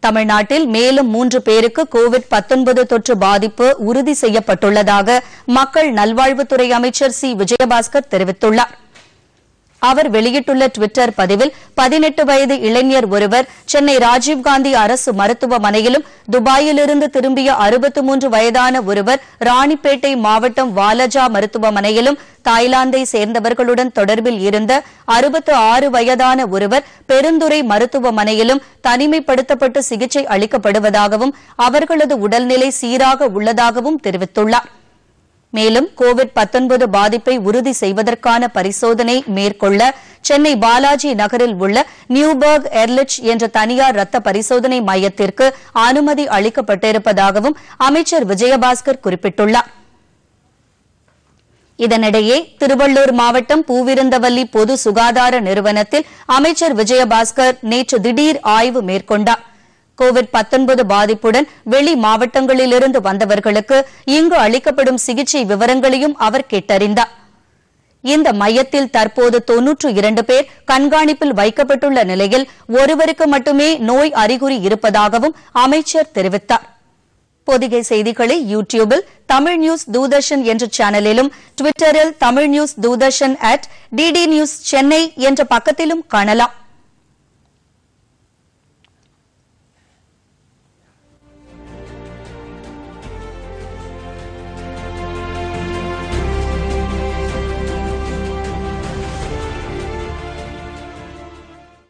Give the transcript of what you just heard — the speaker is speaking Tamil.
தமிழ்நாட்டில் மேலும் மூன்று பேருக்கு கோவிட் 19 தொற்று பாதிப்பு உறுதி செய்யப்பட்டுள்ளதாக மக்கள் நல்வாழ்வுத்துறை அமைச்சர் சி விஜயபாஸ்கர் தெரிவித்துள்ளார் அவர் வெளியிட்டுள்ள டுவிட்டர் பதிவில் பதினெட்டு வயது இளைஞர் ஒருவர் சென்னை ராஜீவ்காந்தி அரசு மருத்துவமனையிலும் துபாயிலிருந்து திரும்பிய அறுபத்து மூன்று வயதான ஒருவர் ராணிப்பேட்டை மாவட்டம் வாலஜா மருத்துவமனையிலும் தாய்லாந்தை சேர்ந்தவர்களுடன் தொடர்பில் இருந்த அறுபத்து ஆறு வயதான ஒருவர் பெருந்துறை மருத்துவமனையிலும் தனிமைப்படுத்தப்பட்டு சிகிச்சை அளிக்கப்படுவதாகவும் அவர்களது உடல்நிலை சீராக உள்ளதாகவும் தெரிவித்துள்ளார் மேலும் கோவிட் 19 பாதிப்பை உறுதி செய்வதற்கான பரிசோதனை மேற்கொள்ள சென்னை பாலாஜி நகரில் உள்ள நியூபர்க் எர்லிச் என்ற தனியார் ரத்த பரிசோதனை மையத்திற்கு அனுமதி அளிக்கப்பட்டிருப்பதாகவும் அமைச்சர் விஜயபாஸ்கர் குறிப்பிட்டுள்ளார் இதனிடையே திருவள்ளூர் மாவட்டம் பூவிருந்தவல்லி பொது சுகாதார நிறுவனத்தில் அமைச்சர் விஜயபாஸ்கர் நேற்று திடீர் ஆய்வு மேற்கொண்டார் கோவிட் 19 பாதிப்புடன் வெளி மாவட்டங்களிலிருந்து வந்தவர்களுக்கு இங்கு அளிக்கப்படும் சிகிச்சை விவரங்களையும் அவர் கேட்டறிந்தார் இந்த மையத்தில் தற்போது தொன்னூற்று இரண்டு பேர் கண்காணிப்பில் வைக்கப்பட்டுள்ள நிலையில் ஒருவருக்கு மட்டுமே நோய் அறிகுறி இருப்பதாகவும் அமைச்சர் தெரிவித்தார் பொதிகை செய்திகளை யூ டியூபில் தமிழ் நியூஸ் தூதர்ஷன் என்ற சேனலிலும் டுவிட்டரில் Tamil news Doordarshan at DD news Chennai என்ற பக்கத்திலும் காணலாம்